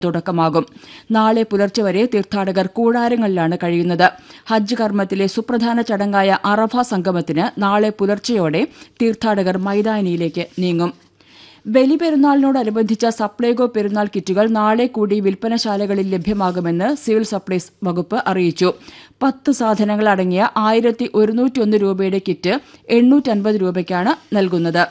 തുടക്കമാകും നാളെ പുലർച്ചെ വരെ തീർത്ഥാടകർ കൂടാരങ്ങളിലാണ് കഴിയുന്നത് ഹജ്ജ് കർമ്മത്തിലെ സുപ്രധാന ചടങ്ങായ അറഫ സംഗമത്തിന് നാളെ പുലർച്ചെയോടെ തീർത്ഥാടകർ മൈതാനിയിലേക്ക് നീങ്ങും ബലിപെരുന്നാളിനോടനുബന്ധിച്ച സപ്ലൈകോ പെരുന്നാൾ കിറ്റുകൾ നാളെ കൂടി വിൽപ്പനശാലകളിൽ ലഭ്യമാകുമെന്ന് സിവിൽ സപ്ലൈസ് വകുപ്പ് അറിയിച്ചു പത്ത് സാധനങ്ങൾ അടങ്ങിയ ആയിരത്തി ഒരുന്നൂറ്റിയൊന്ന് രൂപയുടെ കിറ്റ് എണ്ണൂറ്റൻപത് രൂപയ്ക്കാണ് നൽകുന്നത്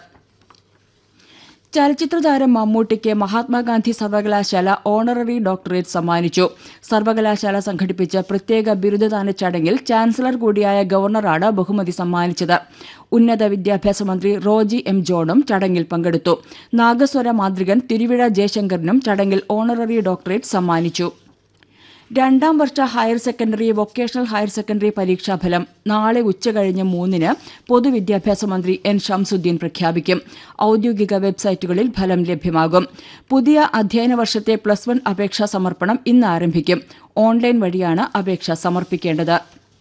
ചലച്ചിത്ര താരം മമ്മൂട്ടിക്ക് മഹാത്മാഗാന്ധി സർവകലാശാല ഓണററി ഡോക്ടറേറ്റ് സമ്മാനിച്ചു സർവകലാശാല സംഘടിപ്പിച്ച പ്രത്യേക ബിരുദദാന ചടങ്ങിൽ ചാൻസലർ കൂടിയായ ഗവർണറാണ് ബഹുമതി സമ്മാനിച്ചത് ഉന്നത വിദ്യാഭ്യാസ മന്ത്രി റോജി എം ജോണും ചടങ്ങിൽ പങ്കെടുത്തു നാഗസ്വര മാന്ത്രികൻ തിരുവിഴ ജയശങ്കറിനും ചടങ്ങിൽ ഓണററി ഡോക്ടറേറ്റ് സമ്മാനിച്ചു രണ്ടാം വർഷ higher secondary vocational higher secondary പരീക്ഷാഫലം നാളെ ഉച്ചകഴിഞ്ഞ് മൂന്നിന് പൊതുവിദ്യാഭ്യാസ മന്ത്രി എൻ ഷംസുദ്ദീൻ പ്രഖ്യാപിക്കും ഔദ്യോഗിക വെബ്സൈറ്റുകളിൽ ഫലം ലഭ്യമാകും പുതിയ അധ്യയന വർഷത്തെ പ്ലസ് വൺ അപേക്ഷാ സമർപ്പണം ഇന്ന് ആരംഭിക്കും ഓൺലൈൻ വഴിയാണ് അപേക്ഷ സമർപ്പിക്കേണ്ടത്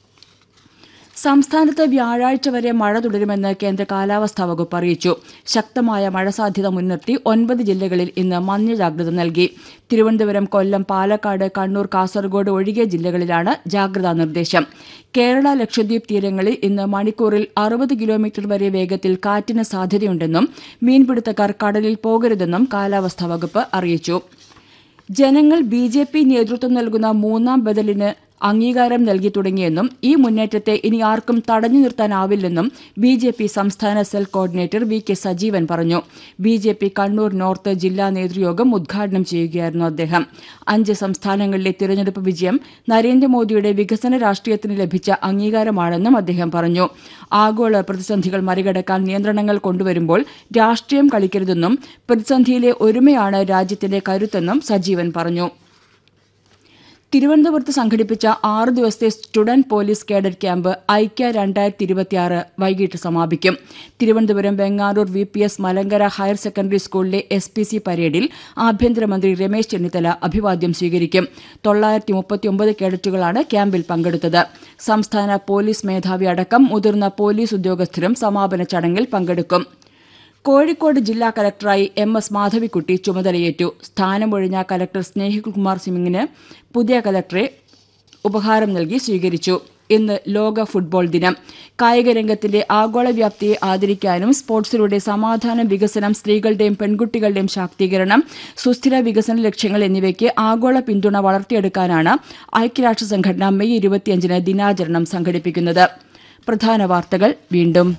സംസ്ഥാനത്ത് വ്യാഴാഴ്ച വരെ മഴ തുടരുമെന്ന് കേന്ദ്ര കാലാവസ്ഥാ വകുപ്പ് അറിയിച്ചു ശക്തമായ മഴ സാധ്യത മുൻനിർത്തി ഒൻപത് ജില്ലകളിൽ ഇന്ന് മഞ്ഞ ജാഗ്രത നൽകി തിരുവനന്തപുരം കൊല്ലം പാലക്കാട് കണ്ണൂർ കാസർഗോഡ് ഒഴികെ ജില്ലകളിലാണ് ജാഗ്രതാ നിർദ്ദേശം കേരള ലക്ഷദ്വീപ് തീരങ്ങളിൽ ഇന്ന് മണിക്കൂറിൽ അറുപത് കിലോമീറ്റർ വരെ വേഗത്തിൽ കാറ്റിന് സാധ്യതയുണ്ടെന്നും മീൻപിടുത്തക്കാർ കടലിൽ പോകരുതെന്നും കാലാവസ്ഥാ വകുപ്പ് അറിയിച്ചു ജനങ്ങൾ ബി ജെ പി നേതൃത്വം നൽകുന്ന മൂന്നാം ബദലിന് അംഗീകാരം നൽകി തുടങ്ങിയെന്നും ഈ മുന്നേറ്റത്തെ ഇനി ആർക്കും തടഞ്ഞു നിർത്താനാവില്ലെന്നും ബി ജെ പി സംസ്ഥാന cell coordinator V K Sajeevan പറഞ്ഞു B J P Kannur north ജില്ലാ നേതൃയോഗം ഉദ്ഘാടനം ചെയ്യുകയായിരുന്നു അദ്ദേഹം അഞ്ച് സംസ്ഥാനങ്ങളിലെ തിരഞ്ഞെടുപ്പ് വിജയം നരേന്ദ്രമോദിയുടെ വികസന രാഷ്ട്രീയത്തിന് ലഭിച്ച അംഗീകാരമാണെന്നും അദ്ദേഹം പറഞ്ഞു ആഗോള പ്രതിസന്ധികൾ മറികടക്കാൻ നിയന്ത്രണങ്ങൾ കൊണ്ടുവരുമ്പോൾ രാഷ്ട്രീയം കളിക്കരുതെന്നും പ്രതിസന്ധിയിലെ ഒരുമയാണ് രാജ്യത്തിന്റെ കരുത്തെന്നും സജീവൻ പറഞ്ഞു തിരുവനന്തപുരത്ത് സംഘടിപ്പിച്ച ആറ് ദിവസത്തെ സ്റ്റുഡന്റ് പോലീസ് കേഡറ്റ് ക്യാമ്പ് ഐക്യ രണ്ടായിരത്തി ഇരുപത്തിയാറ് വൈകിട്ട് സമാപിക്കും Thiruvananthapuram Venganoor V P S Malankara higher secondary സ്കൂളിലെ എസ് പി സി പരേഡിൽ ആഭ്യന്തരമന്ത്രി രമേശ് ചെന്നിത്തല അഭിവാദ്യം സ്വീകരിക്കും തൊള്ളായിരത്തി മുപ്പത്തിയൊമ്പത് കേഡറ്റുകളാണ് ക്യാമ്പിൽ പങ്കെടുത്തത് സംസ്ഥാന പോലീസ് മേധാവി അടക്കം മുതിർന്ന പോലീസ് ഉദ്യോഗസ്ഥരും സമാപന ചടങ്ങിൽ പങ്കെടുക്കും കോഴിക്കോട് ജില്ലാ കലക്ടറായി എം എസ് മാധവിക്കുട്ടി ചുമതലയേറ്റു സ്ഥാനമൊഴിഞ്ഞ കലക്ടർ സ്നേഹിൽകുമാർ സിംഗിന് പുതിയ കലക്ടറെ ഉപഹാരം നൽകി സ്വീകരിച്ചു ഇന്ന് ലോക ഫുട്ബോൾ ദിനം കായിക രംഗത്തിന്റെ ആഗോള വ്യാപ്തിയെ ആദരിക്കാനും സ്പോർട്സിലൂടെ സമാധാനം വികസനം സ്ത്രീകളുടെയും പെൺകുട്ടികളുടെയും ശാക്തീകരണം സുസ്ഥിര വികസന ലക്ഷ്യങ്ങൾ എന്നിവയ്ക്ക് ആഗോള പിന്തുണ വളർത്തിയെടുക്കാനാണ് ഐക്യരാഷ്ട്ര സംഘടന മെയ് ഇരുപത്തിയഞ്ചിന് ദിനാചരണം സംഘടിപ്പിക്കുന്നത് പ്രധാന വാർത്തകൾ വീണ്ടും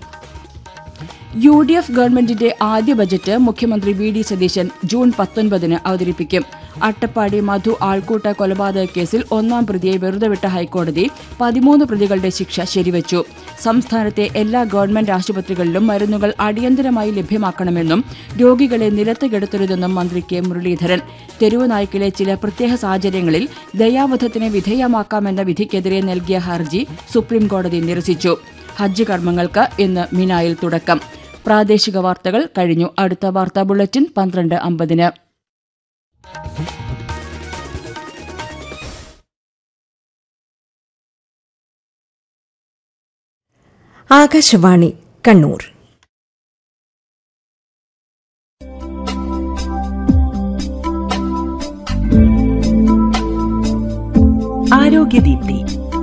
യു ഡി എഫ് ഗവൺമെന്റിന്റെ ആദ്യ ബജറ്റ് മുഖ്യമന്ത്രി വി ഡി സതീശൻ ജൂൺ പത്തൊൻപതിന് അവതരിപ്പിക്കും അട്ടപ്പാടി മധു ആൾക്കൂട്ട കൊലപാതക കേസിൽ ഒന്നാം പ്രതിയെ വെറുതെ വിട്ട ഹൈക്കോടതി പതിമൂന്ന് പ്രതികളുടെ ശിക്ഷ ശരിവച്ചു സംസ്ഥാനത്തെ എല്ലാ ഗവൺമെന്റ് ആശുപത്രികളിലും മരുന്നുകൾ അടിയന്തരമായി ലഭ്യമാക്കണമെന്നും രോഗികളെ നിലത്ത് കിടത്തരുതെന്നും മന്ത്രി കെ മുരളീധരൻ തെരുവ് നായ്ക്കളെ ചില പ്രത്യേക സാഹചര്യങ്ങളിൽ ദയാവധത്തിന് വിധേയമാക്കാമെന്ന വിധിക്കെതിരെ നൽകിയ ഹർജി സുപ്രീംകോടതി നിരസിച്ചു ഹജ്ജ് കർമ്മങ്ങൾക്ക് ഇന്ന് മിനായിൽ തുടക്കം പ്രാദേശിക വാർത്തകൾ കഴിഞ്ഞു അടുത്ത വാർത്താ ബുള്ളറ്റിൻ പന്ത്രണ്ട് അമ്പതിന് ആകാശവാണി കണ്ണൂർ ആരോഗ്യദീപ്തി